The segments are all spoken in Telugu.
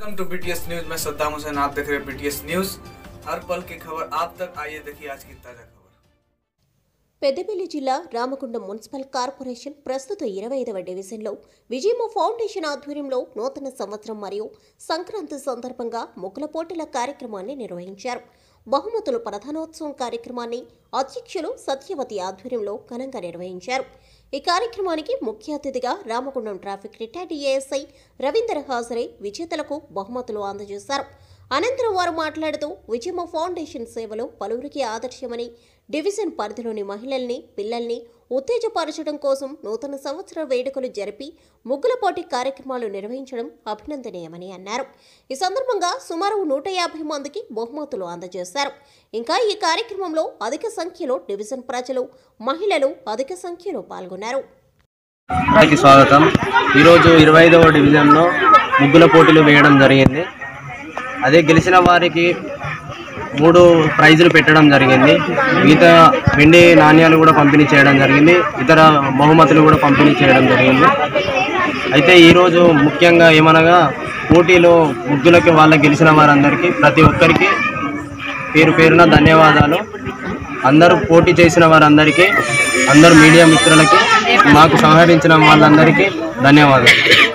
वेलकम टू बीटीएस न्यूज मैं सद्दाम हुसैन आप देख रहे हैं बीटीएस न्यूज हर पल की खबर आप तक आइए देखिए आज की ताजा खबर పెద్దపల్లి జిల్లా రామగుండం మున్సిపల్ కార్పొరేషన్ ప్రస్తుత ఇరవై ఐదవ డివిజన్లో విజయమ ఫౌండేషన్ ఆధ్వర్యంలో నూతన సంవత్సరం మరియు సంక్రాంతి సందర్భంగా ముగ్గుల పోటీల కార్యక్రమాన్ని నిర్వహించారు బహుమతులు ప్రధానోత్సవం కార్యక్రమాన్ని అధ్యక్షులు సత్యవతి ఆధ్వర్యంలో ఘనంగా నిర్వహించారు ఈ కార్యక్రమానికి ముఖ్య అతిథిగా Ramagundam traffic retired ASI Ravinder హాజరై విజేతలకు బహుమతులు అందజేశారు అనంతరం వారు మాట్లాడుతూ విజయమ ఫౌండేషన్ సేవలు పలువురికి ఆదర్శమని డివిజన్ పరిధిలోని మహిళల్ని పిల్లల్ని ఉత్తేజపరచడం కోసం నూతన సంవత్సర వేడుకలు జరిపి ముగ్గుల పోటీ కార్యక్రమాలు నిర్వహించడం అభినందనీయమని అన్నారు ఈ సందర్భంగా సుమారు నూట యాభై మందికి బహుమతులు అందజేశారు ఇంకా ఈ కార్యక్రమంలో అధిక సంఖ్యలో డివిజన్ ప్రజలు మహిళలు అధిక సంఖ్యలో పాల్గొన్నారు అందరికీ స్వాగతం ఈరోజు ఇరవై ఐదవ డివిజన్లో ముగ్గుల పోటీలు వేయడం జరిగింది అదే గెలిచిన వారికి మూడు ప్రైజులు పెట్టడం జరిగింది మిగతా వెండి నాణ్యాలు కూడా పంపిణీ చేయడం జరిగింది ఇతర బహుమతులు కూడా పంపిణీ చేయడం జరిగింది అయితే ఈరోజు ముఖ్యంగా ఏమనగా పోటీలో ముగ్గులకి వాళ్ళ గెలిచిన వారందరికీ ప్రతి ఒక్కరికి పేరు పేరున ధన్యవాదాలు అందరూ పోటీ చేసిన వారందరికీ అందరు మీడియా మిత్రులకి మాకు సహకరించిన వాళ్ళందరికీ ధన్యవాదాలు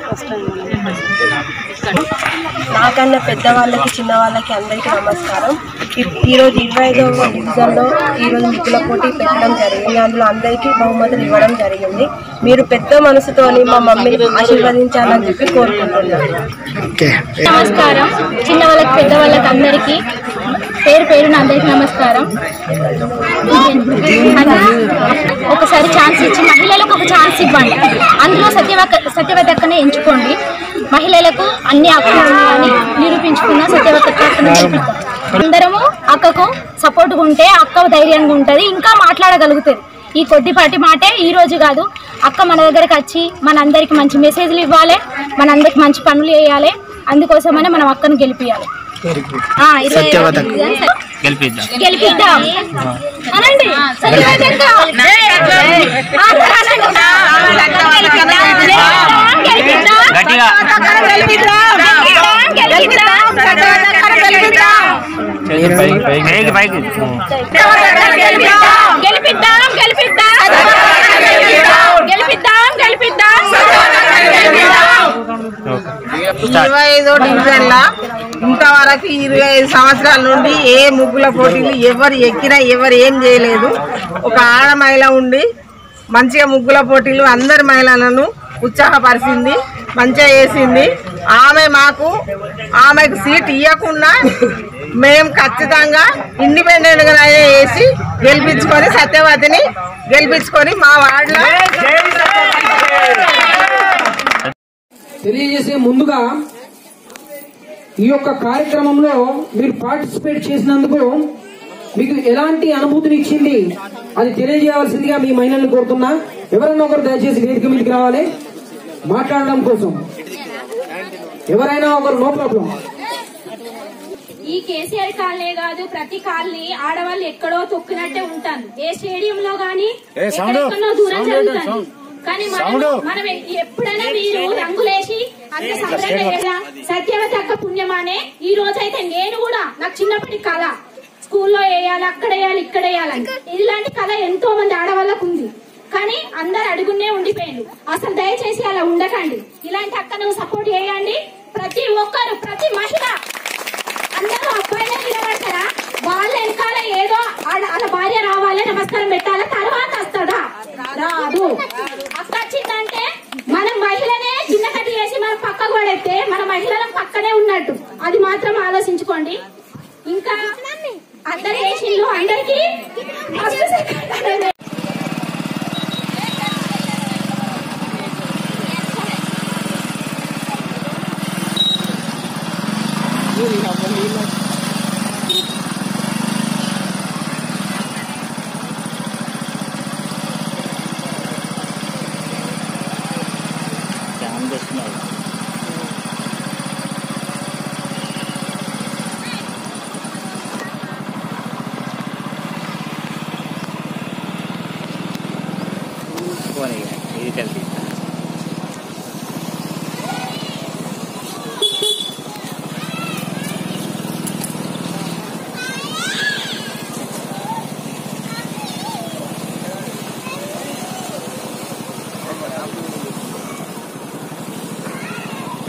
నాకన్నా పెద్దవాళ్ళకి చిన్నవాళ్ళకి అందరికీ నమస్కారం ఈ- ఈరోజు ఇరవై ఐదవ డివిజన్లో ఈరోజు ముగ్గుల పోటీ పెట్టడం జరిగింది అందులో అందరికీ బహుమతులు ఇవ్వడం జరిగింది మీరు పెద్ద మనసుతోని మా మమ్మీని ఆశీర్వదించాలని చెప్పి కోరుకుంటున్నాను నమస్కారం చిన్న వాళ్ళకి పెద్ద వాళ్ళకి అందరికీ పేరు పేరున అందరికీ నమస్కారం అన్న, ఒకసారి ఛాన్స్ ఇచ్చి మహిళలకు ఒక ఛాన్స్ ఇవ్వండి అందులో సత్యవక సత్యవతి అక్కనే ఎంచుకోండి మహిళలకు అన్ని హక్కులు ఉన్నాయని నిరూపించుకున్న సత్యవతి అక్కనే ఎంచుకుంటాం. అందరము అక్కకు సపోర్ట్గా ఉంటే అక్క ధైర్యంగా ఉంటుంది ఇంకా మాట్లాడగలుగుతుంది ఈ కొద్దిపాటి మాటే ఈ రోజు కాదు అక్క మన దగ్గరికి వచ్చి మన అందరికి మంచి మెసేజ్లు ఇవ్వాలి మన అందరికి మంచి పనులు చేయాలి అందుకోసమనే మనం అక్కను గెలిపియాలి ఆ, ఇరవై ఐదో డివిజన్ స- గెలిపిద్దాం గెలిపిద్దాం అనండి సత్యవతి అక్క. ఆ, అనండి. గెలిపిద్దాం, గెలిపిద్దాం. గట్టిగా. గెలిపిద్దాం, గెలిపిద్దాం. సత్యవతి అక్కను గెలిపిద్దాం. పైకి పైకి గెలిపిద్దాం గెలిపిద్దాం గెలిపిద్దాం గెలిపిద్దాం గెలిపిద్దాం ఇరవై ఐదో డివిజన్ల ఇంతవరకు ఇరవై ఐదు సంవత్సరాల నుండి ఏ ముగ్గుల పోటీలు ఎవరు ఎక్కినా ఎవరు ఏం చేయలేదు ఒక ఆడ మహిళ ఉండి మంచిగా ముగ్గుల పోటీలు అందరి మహిళలను ఉత్సాహపరిచింది మంచిగా చేసింది ఆమె మాకు ఆమెకు సీట్ ఇవ్వకుండా మేము ఖచ్చితంగా ఇండిపెండెంట్గా వేసి గెలిపించుకొని సత్యవతిని గెలిపించుకొని మా వార్డులో తెలియజేసే ముందుగా ఈ యొక్క కార్యక్రమంలో మీరు పార్టిసిపేట్ చేసినందుకు మీకు ఎలాంటి అనుభూతిని ఇచ్చింది అది తెలియజేయవలసిందిగా మీ మహిళలను కోరుతున్నా ఎవరైనా ఒకరు దయచేసి వేదిక మీదకి రావాలి మాట్లాడడం కోసం ఎవరైనా ఒకరు నో ప్రాబ్లం ఈ కేసీఆర్ కాలనీ కాదు ప్రతి కాలనీ ఆడవాళ్ళు ఎక్కడో తొక్కినట్టే ఉంటాను ఏ స్టేడియం లో గానీ ఎక్కడెక్కడో దూరం జరుగుతుంది కానీ మనం మనం ఎప్పుడైనా మీరు రంగులేసి అంత సంబరంగా వేయరా సత్యవతి అక్క పుణ్యమానే ఈ రోజైతే నేను కూడా నాకు చిన్నప్పటి కళ స్కూల్లో వేయాలి అక్కడ వేయాలి ఇక్కడ వేయాలని ఇలాంటి కళ ఎంతో మంది ఆడవాళ్ళకు ఉంది కానీ అందరు అడుగునే ఉండిపోయారు అసలు దయచేసి అలా ఉండకండి ఇలాంటి అక్కను సపోర్ట్ చేయండి ప్రతి ఒక్కరు ప్రతి మహిళ అందరూ అబ్బాయిలే నిలబడతారా వాళ్ళ వెనకాల ఏదో ఆడ- వాళ్ళ భార్య రావాలి నమస్కారం పెట్టాలి తర్వాత వస్తాడా రాదు అక్క వచ్చిందంటే మన మహిళనే చిన్న కట్టి చేసి మనం పక్కకు పడేస్తే మన మహిళలం పక్కనే ఉన్నట్టు అది మాత్రం ఆలోచించుకోండి ఇంకా అందరు చేసిండ్రు అందరికి ఫస్ట్ సెకండ్ అనేది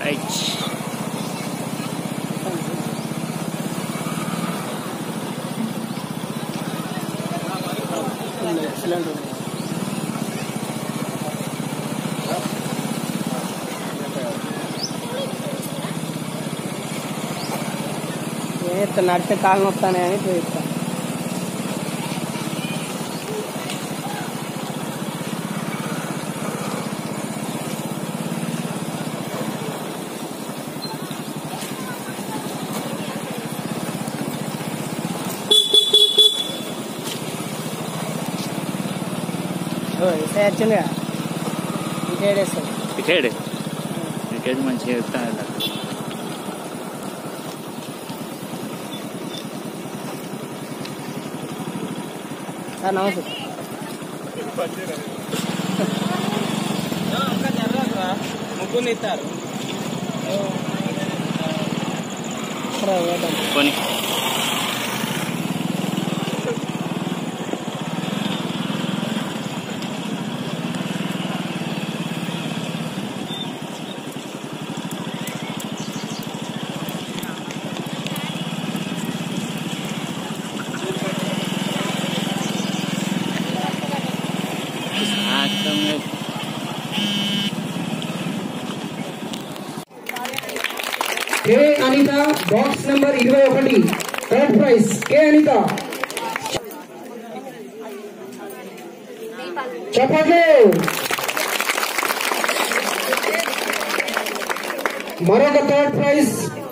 నడిచే కాలం వస్తానే అని పోయిస్తా వచ్చిందిగా ఇంకేడేస్తాడు క్రికెట్ క్రికెట్ మంచిగా చెప్తాను సార్ నమస్తే ముగ్గురు ఇస్తారు కొని ఆక్రమే కే అనిత బాక్స్ నెంబర్ ఇరవై ఒకటి థర్డ్ ప్రైజ్ కే అనిత చెప్పండి మరొక థర్డ్ ప్రైజ్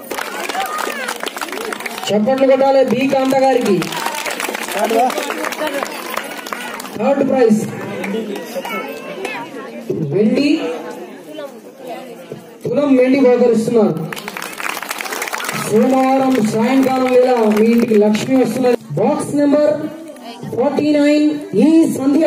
చప్పట్లు కొట్టాలి బి కాంత గారికి థర్డ్ ప్రైజ్ వెండి తులం వెండి బహుకరిస్తున్నారు సోమవారం సాయంకాలం వేళ మీ ఇంటికి లక్ష్మి వస్తున్నది బాక్స్ నెంబర్ ఫార్టీ నైన్ ఈ Sandhya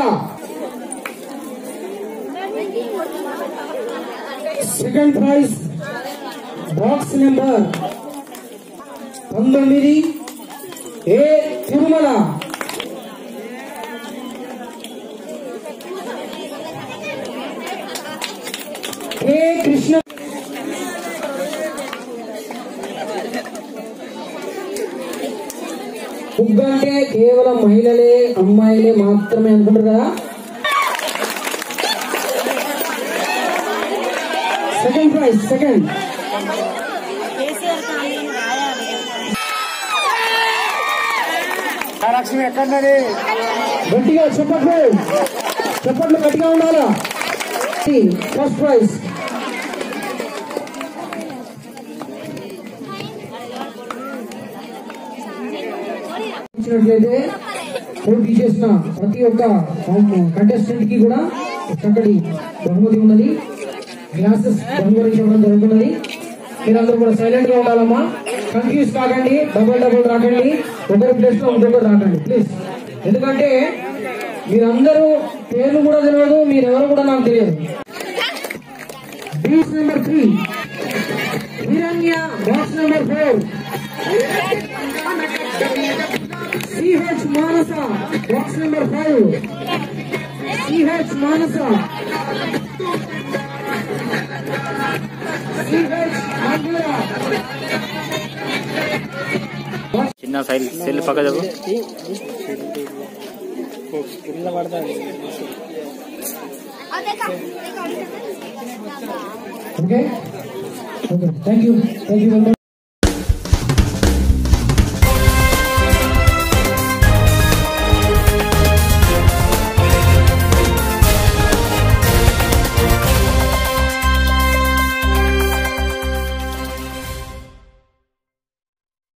second prize box number పంతొమ్మిది ఏ తిరుమల ఏ కృష్ణ ముగ్గు అంటే కేవలం మహిళలే అమ్మాయిలే మాత్రమే అనుకుంటారు కదా సెకండ్ ప్రైజ్ సెకండ్ లక్ష్మి ఎక్కడున్నది గట్టిగా చెప్పట్లు చెప్పట్లు గట్టిగా ఉండాలా ఫస్ట్ ప్రైజ్ ఇచ్చినట్లయితే పోటీ చేసిన ప్రతి ఒక్క కంటెస్టెంట్ కి కూడా చక్కటి బహుమతి ఉన్నది గ్లాసెస్ బహుమతించడం జరుగుతున్నది మీరందరూ కూడా సైలెంట్ గా ఉండాలమ్మా కన్ఫ్యూజ్ కాకండి డబుల్ డబుల్ రాకండి ఒకరి ప్లేస్ లో ఇంకొకరు రాకండి ప్లీజ్ ఎందుకంటే మీరందరూ పేర్లు కూడా తెలియదు మీరెవరు కూడా నాకు తెలియదు బీచ్ number three Hiranya box number four CH Manasa box number five CH Manasa CH Manjula చిన్న సైల్ సెల్ పక్క చెప్పు కింద పడతాడు okay okay thank you thank you very much